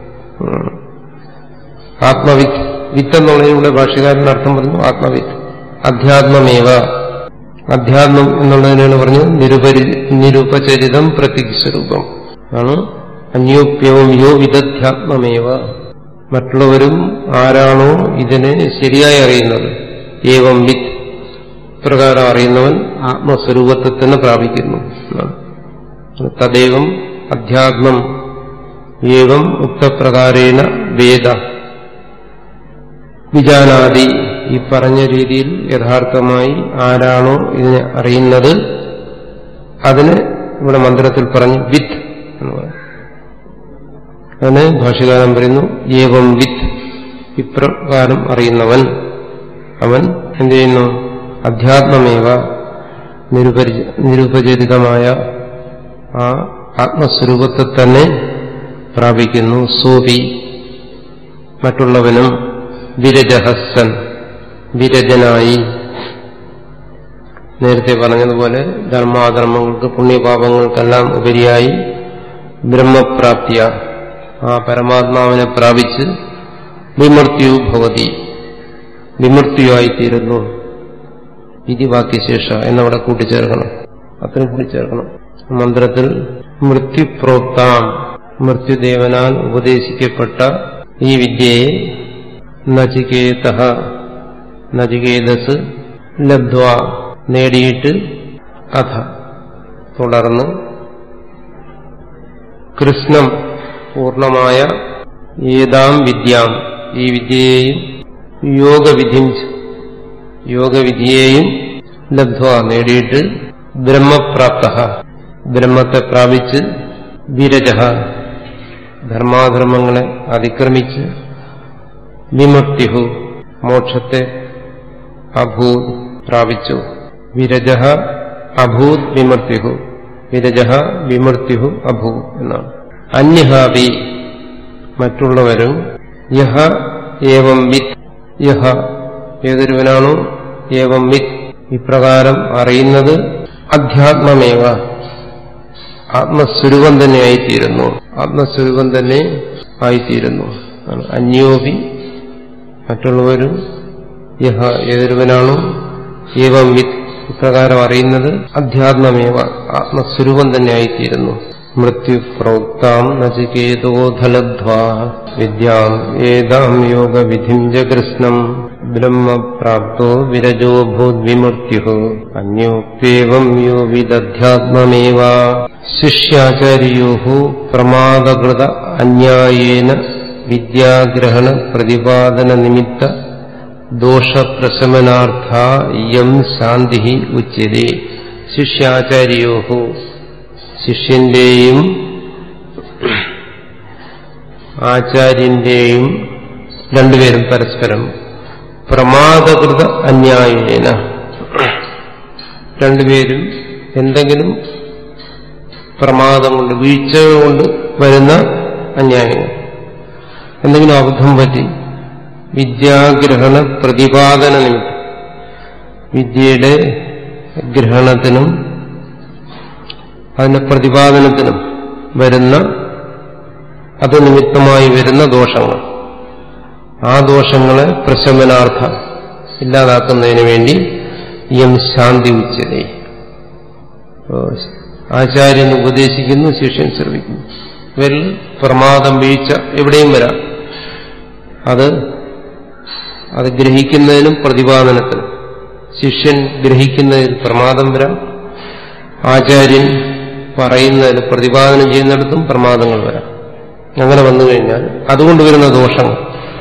ആത്മവിത്ത് വിത്ത് എന്നുള്ളതിലൂടെ ഭാഷകാരൻ അർത്ഥം പറഞ്ഞു ആത്മവിത്ത് അധ്യാത്മമേവ അധ്യാത്മം എന്നുള്ളതിനാണ് പറഞ്ഞത് നിരുപരി നിരുപചരിതം പ്രതീകസ്വരൂപം ആണ് അന്യോപ്യവും യോ വിദധ്യാത്മമേവ മറ്റുള്ളവരും ആരാണോ ഇതിനെ ശരിയായി അറിയുന്നത് ഏവം വിത്ത് പ്രകാരം അറിയുന്നവൻ ആത്മസ്വരൂപത്തെ തന്നെ പ്രാപിക്കുന്നു തദൈവം അധ്യാത്മം ഏവം ഉക്തപ്രകാരേണ വേദ വിജാനാദി ഈ പറഞ്ഞ രീതിയിൽ യഥാർത്ഥമായി ആരാണോ ഇതിനെ അറിയുന്നത് അതിന് ഇവിടെ മന്ത്രത്തിൽ പറഞ്ഞു വിത്ത് എന്ന് പറയും അതിന് ഭാഷകാരൻ പറയുന്നു ഏവം വിത്ത് ഇപ്രകാരം അറിയുന്നവൻ അവൻ എന്ത് ചെയ്യുന്നു അധ്യാത്മമേവ നിരുപരി നിരുപചരിതമായ ആ ആത്മസ്വരൂപത്തെ തന്നെ പ്രാപിക്കുന്നു സോപി മറ്റുള്ളവനും വിരജഹസ്സൻ വിരജനായി നേരത്തെ പറഞ്ഞതുപോലെ ധർമാധർമ്മങ്ങൾക്ക് പുണ്യപാപങ്ങൾക്കെല്ലാം ഉപരിയായി ബ്രഹ്മപ്രാപ്തിയ ആ പരമാത്മാവിനെ പ്രാപിച്ച് വിമൃത്യു ഭവതി വിമൃത്യുവായിത്തീരുന്നു ഇതി വാക്യശേഷ എന്നവിടെ കൂട്ടിച്ചേർക്കണം അത്രയും കൂട്ടിച്ചേർക്കണം മന്ത്രത്തിൽ മൃത്യുപ്രോക്താം മൃത്യുദേവനാൽ ഉപദേശിക്കപ്പെട്ട ഈ വിദ്യയെ നചികേത നചികേതസ് ലബ്ധ്വ നേടിയിട്ട് അഥ തുടർന്ന് കൃഷ്ണം പൂർണമായ ഏതാം വിദ്യാം ഈ വിദ്യയെയും യോഗവിധിം യോഗവിധിയെയും ലബ്ധ്വ നേടിയിട്ട് ബ്രഹ്മപ്രാപ്ത ബ്രഹ്മത്തെ പ്രാപിച്ച് വിരജ ധർമാധർമ്മങ്ങളെ അതിക്രമിച്ച് വിമുക്തിഹു മോക്ഷത്തെ അഭൂത് പ്രാപിച്ചു വിരജ അഭൂത് വിമൃത്യുഹു വിരജ വിമൃത്യുഹു അഭൂ എന്നാണ് അന്യഹാവി മറ്റുള്ളവരും യഹ ഏവം വിത്ത് യഹ ഏതൊരുവനാണോ ഏവം വിത്ത് ഇപ്രകാരം അറിയുന്നത് അധ്യാത്മമേവ ആത്മസ്വരൂപം തന്നെ ആയിത്തീരുന്നു ആത്മസ്വരൂപം തന്നെ ആയിത്തീരുന്നു അന്യോപി മറ്റുള്ളവരും യഹ ഏതൊരുവനാണോ ഏവം വിത്ത് ഇപ്രകാരം അറിയുന്നത് അധ്യാത്മമേവ ആത്മസ്വരൂപം തന്നെ ആയിത്തീരുന്നു മൃത്യു പ്രോക്താം നചികേതോധലധ്വാ വിദ്യാം ഏതാം യോഗവിധിം ജകൃഷ്ണം ബ്രഹ്മപ്രാപ്തോ വിരജോ ഭൂദ്വിമൃത്യു അന്യോപ്യേവം യോ വിദധ്യാത്മമേവ ശിഷ്യാചാര്യോ പ്രമാദകൃത അന്യായേന വിദ്യാഗ്രഹണ പ്രതിപാദന നിമിത്ത ദോഷപ്രശമനാർത്ഥ യം ശാന്തി ഉച്യതേ ശിഷ്യാചാര്യോ ശിഷ്യന്റെയും ആചാര്യന്റെയും രണ്ടുപേരും പരസ്പരം പ്രമാദകൃത അന്യായേന രണ്ടുപേരും എന്തെങ്കിലും പ്രമാദം കൊണ്ട് വീഴ്ച കൊണ്ട് വരുന്ന അന്യായങ്ങൾ എന്തെങ്കിലും അബദ്ധം പറ്റി വിദ്യാഗ്രഹണ പ്രതിപാദന നിമിത്തം വിദ്യയുടെ ഗ്രഹണത്തിനും അതിന്റെ പ്രതിപാദനത്തിനും വരുന്ന അത് നിമിത്തമായി വരുന്ന ദോഷങ്ങൾ ആ ദോഷങ്ങളെ പ്രശമനാർത്ഥ ഇല്ലാതാക്കുന്നതിന് വേണ്ടി യം ശാന്തി ഉച്ചതേ ആചാര്യൻ ഉപദേശിക്കുന്നു ശിഷ്യൻ ശ്രമിക്കുന്നു ഇവരിൽ പ്രമാദം വീഴ്ച എവിടെയും വരാം അത് അത് ഗ്രഹിക്കുന്നതിനും പ്രതിപാദനത്തിനും ശിഷ്യൻ ഗ്രഹിക്കുന്നതിൽ പ്രമാദം വരാം ആചാര്യൻ പറയുന്നതിന് പ്രതിപാദനം ചെയ്യുന്നിടത്തും പ്രമാദങ്ങൾ വരാം അങ്ങനെ വന്നു കഴിഞ്ഞാൽ അതുകൊണ്ട് വരുന്ന ദോഷങ്ങൾ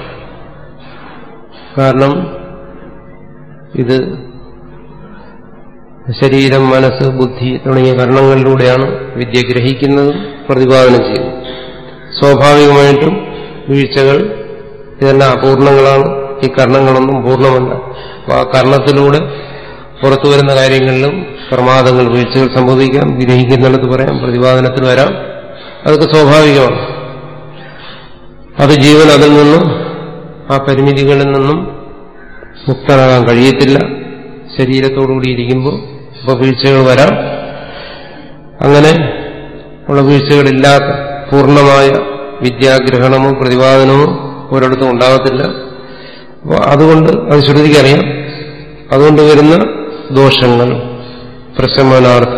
കാരണം ഇത് ശരീരം മനസ്സ് ബുദ്ധി തുടങ്ങിയ കർണങ്ങളിലൂടെയാണ് വിദ്യ ഗ്രഹിക്കുന്നതും പ്രതിപാദനം ചെയ്യുന്നത് സ്വാഭാവികമായിട്ടും വീഴ്ചകൾ ഇതെല്ലാം അപൂർണങ്ങളാണ് ഈ കർണങ്ങളൊന്നും പൂർണ്ണമല്ല അപ്പോൾ ആ കർണത്തിലൂടെ പുറത്തു വരുന്ന കാര്യങ്ങളിലും പ്രമാദങ്ങൾ വീഴ്ചകൾ സംഭവിക്കാം ഗ്രഹിക്കുന്നിടത്ത് പറയാം പ്രതിപാദനത്തിൽ വരാം അതൊക്കെ സ്വാഭാവികമാണ് അത് ജീവൻ അതിൽ നിന്നും ആ പരിമിതികളിൽ നിന്നും മുക്തനാകാൻ കഴിയത്തില്ല ശരീരത്തോടുകൂടി ഇരിക്കുമ്പോൾ അപ്പോൾ വീഴ്ചകൾ വരാം അങ്ങനെ ഉള്ള വീഴ്ചകളില്ലാത്ത പൂർണ്ണമായ വിദ്യാഗ്രഹണമോ പ്രതിപാദനമോ ഒരിടത്തും ഉണ്ടാകത്തില്ല അപ്പോൾ അതുകൊണ്ട് അത് ശ്രുതിക്കറിയാം അതുകൊണ്ട് വരുന്ന ദോഷങ്ങൾ പ്രശമനാർത്ഥം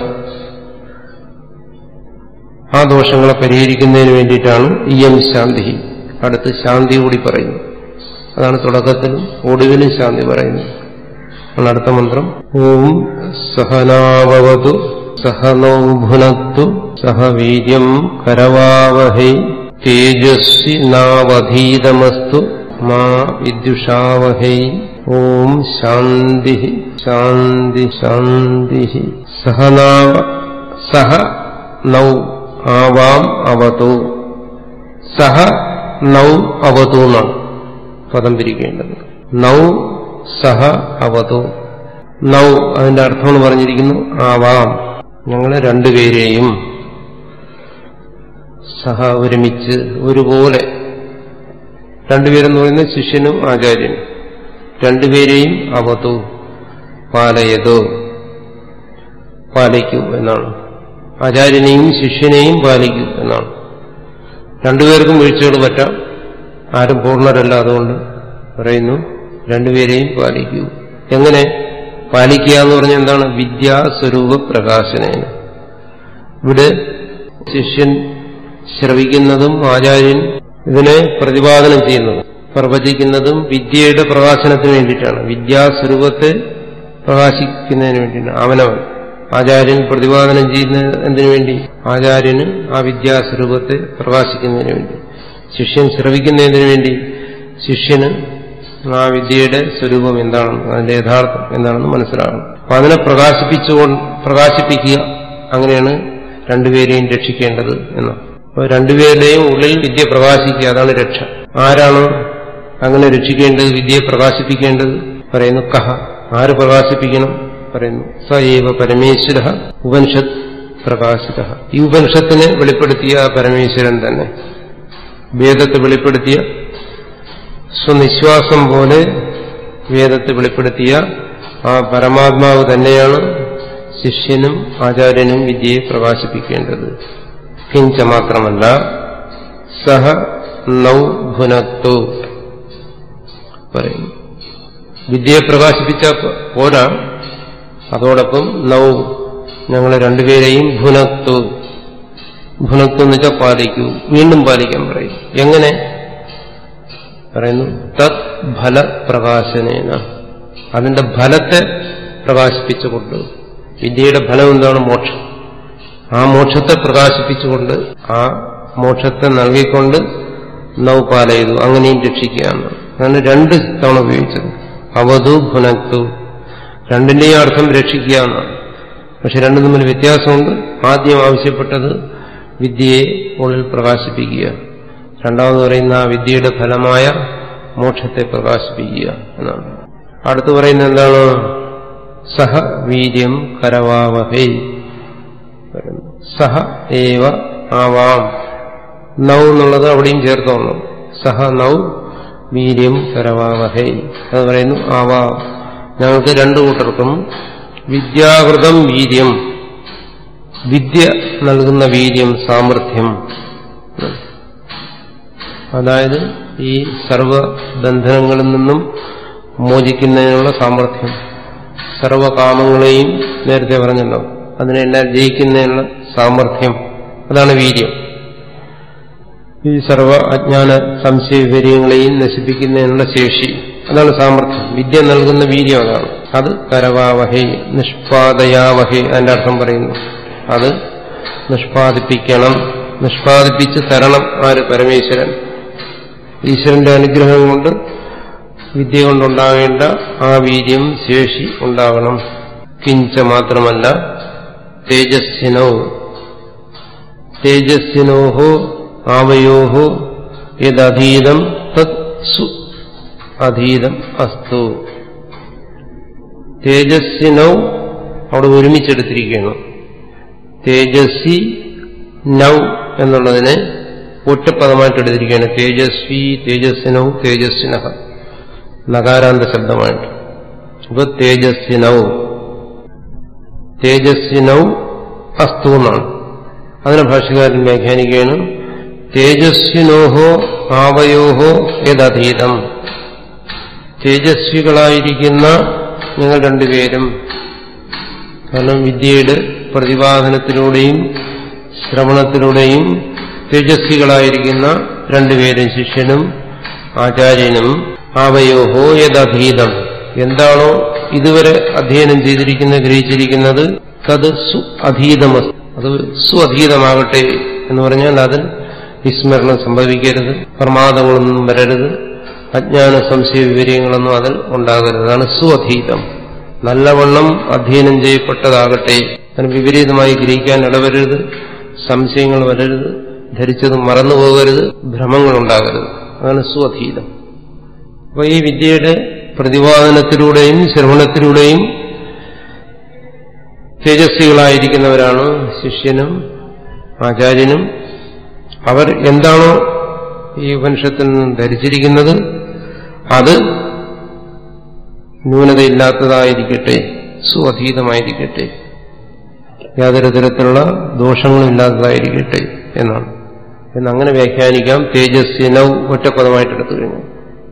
ആ ദോഷങ്ങളെ പരിഹരിക്കുന്നതിന് വേണ്ടിയിട്ടാണ് ഇയം ശാന്തി അടുത്ത് ശാന്തി കൂടി പറയുന്നു അതാണ് തുടക്കത്തിലും ഒടുവിലും ശാന്തി പറയുന്നത് ആണ് അടുത്ത മന്ത്രം ഓം സഹനാവതു സഹനോ ഭുനത്തു സഹ വീര്യം കരവാവഹൈ തേജസ്വി നാവധീതമസ്തു മാ വിദ്യുഷാവഹൈ ഓം ശാന്തി ശാന്തി ശാന്തി സഹനാവ സഹ നൗ ആവാം അവതു സഹ നൗ അവതു എന്നാണ് പദം പിരിക്കേണ്ടത് നൗ സഹ അവതു നൗ അതിന്റെ അർത്ഥമെന്ന് പറഞ്ഞിരിക്കുന്നു ആവാം ഞങ്ങളെ രണ്ടുപേരെയും സഹ ഒരുമിച്ച് ഒരുപോലെ രണ്ടുപേരെന്ന് പറയുന്നത് ശിഷ്യനും ആചാര്യനും രണ്ടുപേരെയും അവതു പാലയതോ പാലിക്കൂ എന്നാണ് ആചാര്യനെയും ശിഷ്യനെയും പാലിക്കൂ എന്നാണ് രണ്ടുപേർക്കും വീഴ്ചകൾ പറ്റാം ആരും പൂർണ്ണരല്ല അതുകൊണ്ട് പറയുന്നു രണ്ടുപേരെയും പാലിക്കൂ എങ്ങനെ പാലിക്കുക എന്ന് പറഞ്ഞാൽ എന്താണ് വിദ്യാസ്വരൂപ പ്രകാശനേന ഇവിടെ ശിഷ്യൻ ശ്രവിക്കുന്നതും ആചാര്യൻ ഇതിനെ പ്രതിപാദനം ചെയ്യുന്നതും പ്രവചിക്കുന്നതും വിദ്യയുടെ പ്രകാശനത്തിന് വേണ്ടിയിട്ടാണ് വിദ്യാസ്വരൂപത്തെ പ്രകാശിക്കുന്നതിന് വേണ്ടിയിട്ടാണ് അവനവൻ ആചാര്യൻ പ്രതിപാദനം ചെയ്യുന്ന എന്തിനു വേണ്ടി ആചാര്യന് ആ വിദ്യാസ്വരൂപത്തെ പ്രകാശിക്കുന്നതിന് വേണ്ടി ശിഷ്യൻ ശ്രവിക്കുന്നതിന് വേണ്ടി ശിഷ്യന് ആ വിദ്യയുടെ സ്വരൂപം എന്താണെന്ന് അതിന്റെ യഥാർത്ഥം എന്താണെന്ന് മനസ്സിലാകണം അപ്പൊ അതിനെ പ്രകാശിപ്പിച്ചുകൊണ്ട് പ്രകാശിപ്പിക്കുക അങ്ങനെയാണ് രണ്ടുപേരെയും രക്ഷിക്കേണ്ടത് എന്ന് അപ്പോൾ രണ്ടുപേരുടെയും ഉള്ളിൽ വിദ്യ പ്രകാശിക്കുക അതാണ് രക്ഷ ആരാണ് അങ്ങനെ രക്ഷിക്കേണ്ടത് വിദ്യയെ പ്രകാശിപ്പിക്കേണ്ടത് പറയുന്നു കഹ ആര് പ്രകാശിപ്പിക്കണം പറയുന്നു സ ഏവ പരമേശ്വര ഉപനിഷത്ത് പ്രകാശിത ഈ ഉപനിഷത്തിനെ വെളിപ്പെടുത്തിയ ആ പരമേശ്വരൻ തന്നെ വേദത്തെ വെളിപ്പെടുത്തിയ സ്വനിശ്വാസം പോലെ വേദത്തെ വെളിപ്പെടുത്തിയ ആ പരമാത്മാവ് തന്നെയാണ് ശിഷ്യനും ആചാര്യനും വിദ്യയെ പ്രകാശിപ്പിക്കേണ്ടത് കിഞ്ച മാത്രമല്ല സഹ നൗ ഭുനത്തു പറയുന്നു വിദ്യയെ പ്രകാശിപ്പിച്ച പോരാ അതോടൊപ്പം നൗ ഞങ്ങളെ രണ്ടുപേരെയും ഭുനത്തു ഭുനത്തു എന്ന് വെച്ചാൽ പാലിക്കൂ വീണ്ടും പാലിക്കാൻ പറയും എങ്ങനെ പറയുന്നു തത് ഫലപ്രകാശനേന അതിന്റെ ഫലത്തെ പ്രകാശിപ്പിച്ചുകൊണ്ട് വിദ്യയുടെ ഫലം എന്താണ് മോക്ഷം ആ മോക്ഷത്തെ പ്രകാശിപ്പിച്ചുകൊണ്ട് ആ മോക്ഷത്തെ നൽകിക്കൊണ്ട് നൗപാല ചെയ്തു അങ്ങനെയും രക്ഷിക്കുക എന്നാണ് അങ്ങനെ രണ്ട് തവണ ഉപയോഗിച്ചത് അവധു ഭുനക്തു രണ്ടിന്റെയും അർത്ഥം രക്ഷിക്കുക എന്നാണ് പക്ഷെ രണ്ടും തമ്മിൽ വ്യത്യാസമുണ്ട് ആദ്യം ആവശ്യപ്പെട്ടത് വിദ്യയെ ഉള്ളിൽ പ്രകാശിപ്പിക്കുക രണ്ടാമത് പറയുന്ന ആ വിദ്യയുടെ ഫലമായ മോക്ഷത്തെ പ്രകാശിപ്പിക്കുക എന്നാണ് അടുത്ത് പറയുന്നത് എന്താണ് സഹ വീര്യം കരവാവഹേ സഹ ഏവ ആവാം നൗ എന്നുള്ളത് അവിടെയും ചേർത്തോണം സഹ നൗ വീര്യം കരവാവഹേ അത് പറയുന്നു ആവാ ഞങ്ങൾക്ക് രണ്ടു കൂട്ടർക്കും വിദ്യാകൃതം വീര്യം വിദ്യ നൽകുന്ന വീര്യം സാമർഥ്യം അതായത് ഈ സർവബന്ധനങ്ങളിൽ നിന്നും മോചിക്കുന്നതിനുള്ള സാമർഥ്യം സർവകാമങ്ങളെയും നേരത്തെ പറഞ്ഞല്ലോ അതിനെല്ലാം ജയിക്കുന്നതിനുള്ള സാമർഥ്യം അതാണ് വീര്യം ഈ സർവ അജ്ഞാന സംശയ വിവര്യങ്ങളെയും നശിപ്പിക്കുന്നതിനുള്ള ശേഷി അതാണ് സാമർഥ്യം വിദ്യ നൽകുന്ന വീര്യം അതാണ് അത് കരവാവഹേ നിഷ്പാദയാവഹേ അതിന്റെ അർത്ഥം പറയുന്നു അത് നിഷ്പാദിപ്പിക്കണം നിഷ്പാദിപ്പിച്ച് തരണം ആര് പരമേശ്വരൻ ഈശ്വരന്റെ അനുഗ്രഹം കൊണ്ട് വിദ്യ കൊണ്ടുണ്ടാകേണ്ട ആ വീര്യം ശേഷി ഉണ്ടാകണം കിഞ്ച മാത്രമല്ല തേജസ്വിനോ തേജസ്വിനോഹോ ആവയോഹോ യദീതം തത് സു അധീതം അസ്തു തേജസ്വിനോ അവിടെ ഒരുമിച്ചെടുത്തിരിക്കുകയാണ് തേജസ്വി നൗ എന്നുള്ളതിനെ ഒറ്റപ്പദമായിട്ട് എടുത്തിരിക്കുകയാണ് തേജസ്വി തേജസ്വിനൗ തേജസ്വിന നകാരാന്ത ശബ്ദമായിട്ട് അപ്പൊ തേജസ്വിനൗ തേജസ്വിനൗ അസ്തു എന്നാണ് അതിനെ ഭാഷകാരൻ വ്യാഖ്യാനിക്കുകയാണ് തേജസ്വിനോഹോ ആവയോഹോ യഥീതം തേജസ്വികളായിരിക്കുന്ന നിങ്ങൾ രണ്ടുപേരും കാരണം വിദ്യയുടെ പ്രതിപാദനത്തിലൂടെയും ശ്രവണത്തിലൂടെയും തേജസ്വികളായിരിക്കുന്ന രണ്ടുപേരും ശിഷ്യനും ആചാര്യനും ആവയോഹോ യഥീതം എന്താണോ ഇതുവരെ അധ്യയനം ചെയ്തിരിക്കുന്നത് ഗ്രഹിച്ചിരിക്കുന്നത് തത് സു അധീതമസ് അത് സു അധീതമാകട്ടെ എന്ന് പറഞ്ഞാൽ അതിൽ വിസ്മരണം സംഭവിക്കരുത് പ്രമാദങ്ങളൊന്നും വരരുത് അജ്ഞാന സംശയ വിവരങ്ങളൊന്നും അതിൽ ഉണ്ടാകരുത് അതാണ് സുഅധീതം നല്ലവണ്ണം അധ്യയനം ചെയ്യപ്പെട്ടതാകട്ടെ അതിന് വിപരീതമായി ഗ്രഹിക്കാൻ ഇടവരരുത് സംശയങ്ങൾ വരരുത് ധരിച്ചത് മറന്നു പോകരുത് ഭ്രമങ്ങൾ ഉണ്ടാകരുത് അതാണ് സുഅധീതം അപ്പോൾ ഈ വിദ്യയുടെ പ്രതിപാദനത്തിലൂടെയും ശ്രവണത്തിലൂടെയും തേജസ്വികളായിരിക്കുന്നവരാണ് ശിഷ്യനും ആചാര്യനും അവർ എന്താണോ ഈ ഉപനിഷത്തിൽ നിന്ന് ധരിച്ചിരിക്കുന്നത് അത് ന്യൂനതയില്ലാത്തതായിരിക്കട്ടെ സുഅധീതമായിരിക്കട്ടെ യാതൊരു തരത്തിലുള്ള ദോഷങ്ങളും ഇല്ലാത്തതായിരിക്കട്ടെ എന്നാണ് എന്നങ്ങനെ വ്യാഖ്യാനിക്കാം തേജസ്വിനൗ ഒറ്റപ്പദമായിട്ട് എടുത്തു കഴിഞ്ഞാൽ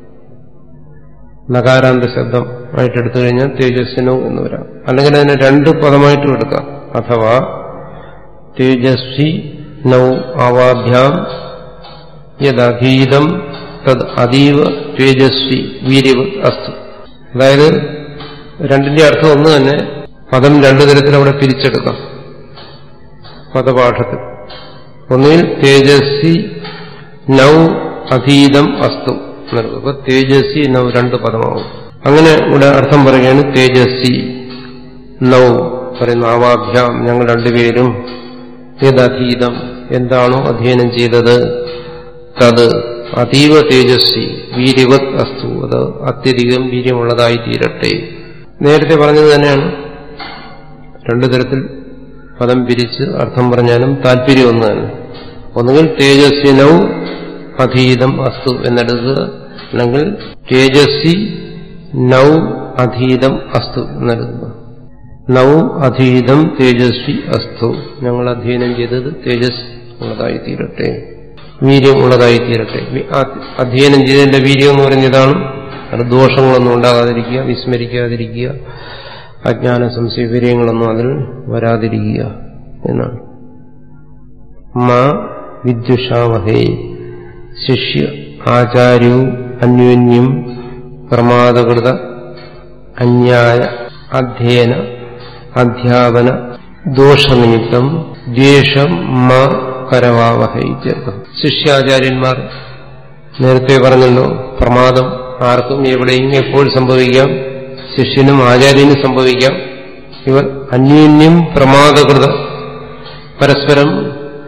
നകാരാന്ത ശബ്ദം ആയിട്ട് എടുത്തു കഴിഞ്ഞാൽ തേജസ്വിനൗ എന്ന് വരാം അല്ലെങ്കിൽ അതിനെ രണ്ട് പദമായിട്ടും എടുക്കാം അഥവാ തേജസ്വി നൗ ആവാഭ്യാം യദീതം തത് അതീവ തേജസ്വി വീര്യവത് അസ്തു അതായത് രണ്ടിന്റെ അർത്ഥം ഒന്ന് തന്നെ പദം രണ്ടു തരത്തിൽ അവിടെ പിരിച്ചെടുക്കാം പദപാഠത്തിൽ ഒന്നുകിൽ തേജസ്വി നൗ അധീതം അസ്തു എന്നെടുക്കും അപ്പൊ തേജസ്വി നൗ രണ്ട് പദമാവും അങ്ങനെ ഇവിടെ അർത്ഥം പറയുകയാണ് തേജസ്വി നൗ പറയുന്ന ആവാഭ്യാം ഞങ്ങൾ രണ്ടുപേരും യഥീതം എന്താണോ അധ്യയനം ചെയ്തത് തത് അതീവ തേജസ്വി വീര്യവത് അസ്തു അത് അത്യധികം വീര്യമുള്ളതായി തീരട്ടെ നേരത്തെ പറഞ്ഞത് തന്നെയാണ് രണ്ടു തരത്തിൽ പദം പിരിച്ച് അർത്ഥം പറഞ്ഞാലും താല്പര്യം ഒന്ന് തന്നെ ഒന്നുകിൽ തേജസ്വിനൗ അധീതം അസ്തു എന്നെടുക്കുക അല്ലെങ്കിൽ തേജസ്വി നൗ അധീതം അസ്തു എന്നെടുക്കുക നൗ അധീതം തേജസ്വി അസ്തു ഞങ്ങൾ അധ്യയനം ചെയ്തത് തേജസ് ഉള്ളതായി തീരട്ടെ വീര്യം ഉള്ളതായി തീരട്ടെ അധ്യയനം ചെയ്തതിന്റെ വീര്യം എന്ന് പറയുന്നതാണ് അത് ദോഷങ്ങളൊന്നും ഉണ്ടാകാതിരിക്കുക വിസ്മരിക്കാതിരിക്കുക അജ്ഞാന സംശയ വീര്യങ്ങളൊന്നും അതിൽ വരാതിരിക്കുക എന്നാണ് മാ വിദ്യുഷാവഹേ ശിഷ്യ ആചാര്യവും അന്യോന്യം പ്രമാദകൃത അന്യായ അധ്യയന അധ്യാപന ദോഷനിമിത്തം ദ്വേഷം മാ കരവാവഹൈ ചേർക്കും ശിഷ്യാചാര്യന്മാർ നേരത്തെ പറഞ്ഞല്ലോ പ്രമാദം ആർക്കും എവിടെയും എപ്പോൾ സംഭവിക്കാം ശിഷ്യനും ആചാര്യനും സംഭവിക്കാം ഇവർ അന്യോന്യം പ്രമാദകൃത പരസ്പരം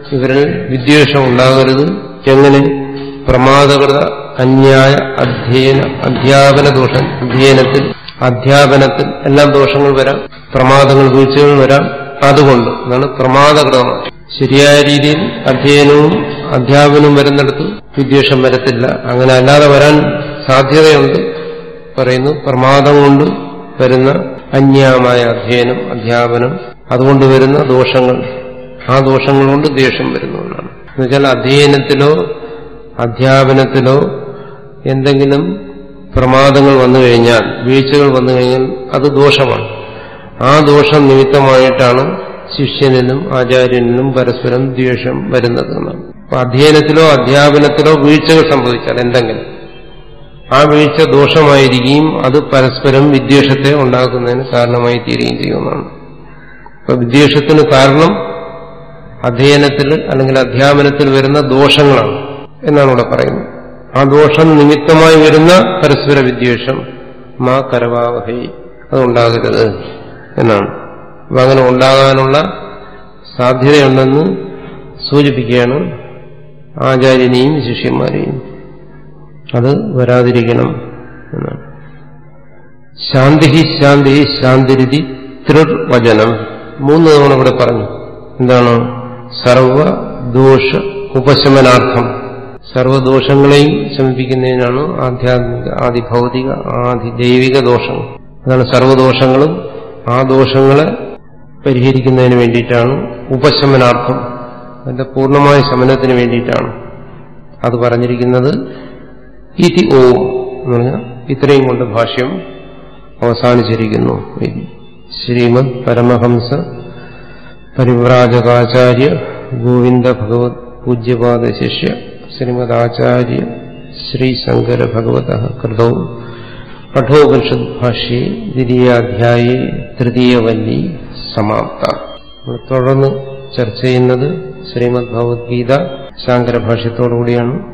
ഇവരിൽ വിദ്വേഷം ഉണ്ടാകരുത് എങ്ങനെ പ്രമാദകൃത അന്യായ അധ്യയന അധ്യാപന ദോഷം അധ്യയനത്തിൽ അധ്യാപനത്തിൽ എല്ലാം ദോഷങ്ങൾ വരാം പ്രമാദങ്ങൾ വീഴ്ചകൾ വരാം അതുകൊണ്ട് അതാണ് പ്രമാദകൃതമാണ് ശരിയായ രീതിയിൽ അധ്യയനവും അധ്യാപനവും വരുന്നിടത്ത് വിദ്വേഷം വരത്തില്ല അങ്ങനെ അല്ലാതെ വരാൻ സാധ്യതയുണ്ട് പറയുന്നു പ്രമാദം കൊണ്ട് വരുന്ന അന്യമായ അധ്യയനം അധ്യാപനം അതുകൊണ്ട് വരുന്ന ദോഷങ്ങൾ ആ ദോഷങ്ങൾ കൊണ്ട് ദ്വേഷം വരുന്നതാണ് എന്നുവെച്ചാൽ അധ്യയനത്തിലോ അധ്യാപനത്തിലോ എന്തെങ്കിലും പ്രമാദങ്ങൾ വന്നു കഴിഞ്ഞാൽ വീഴ്ചകൾ വന്നു കഴിഞ്ഞാൽ അത് ദോഷമാണ് ആ ദോഷം നിമിത്തമായിട്ടാണ് ശിഷ്യനിലും ആചാര്യനിലും പരസ്പരം ദ്വേഷം വരുന്നത് എന്നാണ് അപ്പൊ അധ്യയനത്തിലോ അധ്യാപനത്തിലോ വീഴ്ചകൾ സംഭവിച്ചാൽ എന്തെങ്കിലും ആ വീഴ്ച ദോഷമായിരിക്കുകയും അത് പരസ്പരം വിദ്വേഷത്തെ ഉണ്ടാക്കുന്നതിന് കാരണമായി തീരുകയും ചെയ്യുന്നതാണ് അപ്പൊ വിദ്വേഷത്തിന് കാരണം അധ്യയനത്തിൽ അല്ലെങ്കിൽ അധ്യാപനത്തിൽ വരുന്ന ദോഷങ്ങളാണ് എന്നാണ് ഇവിടെ പറയുന്നത് ആ ദോഷം നിമിത്തമായി വരുന്ന പരസ്പര വിദ്വേഷം മാ കരവാവഹൈ അതുണ്ടാകരുത് എന്നാണ് അപ്പൊ അങ്ങനെ ഉണ്ടാകാനുള്ള സാധ്യതയുണ്ടെന്ന് സൂചിപ്പിക്കുകയാണ് ആചാര്യനെയും ശിഷ്യന്മാരെയും അത് വരാതിരിക്കണം എന്നാണ് ശാന്തി ശാന്തി ശാന്തിരിതി ത്രിർവചനം മൂന്ന് തവണ ഇവിടെ പറഞ്ഞു എന്താണ് സർവദോഷ ഉപശമനാർത്ഥം സർവദോഷങ്ങളെയും ശമിപ്പിക്കുന്നതിനാണ് ആധ്യാത്മിക ആദിഭൗതിക ആദിദൈവിക ദോഷങ്ങൾ അതാണ് സർവദോഷങ്ങളും ആ ദോഷങ്ങളെ പരിഹരിക്കുന്നതിന് വേണ്ടിയിട്ടാണ് ഉപശമനാർത്ഥം അതിന്റെ പൂർണ്ണമായ ശമനത്തിന് വേണ്ടിയിട്ടാണ് അത് പറഞ്ഞിരിക്കുന്നത് ഇതി ഓം എന്ന് പറഞ്ഞാൽ ഇത്രയും കൊണ്ട് ഭാഷ്യം അവസാനിച്ചിരിക്കുന്നു ശ്രീമദ് പരമഹംസ പരിവ്രാജകാചാര്യ ഗോവിന്ദ ഭഗവത് പൂജ്യപാദ ശിഷ്യ ശ്രീമദ് ആചാര്യ ശ്രീശങ്കര ഭഗവത കൃതൗ കഠോപനിഷത് ഭാഷ്യേ ദ്വിതീയാധ്യായേ തൃതീയവല്ലി സമാപ്ത തുടർന്ന് ചർച്ച ചെയ്യുന്നത് ശ്രീമദ് ഭഗവത്ഗീത ശാങ്കര ഭാഷ്യത്തോടുകൂടിയാണ്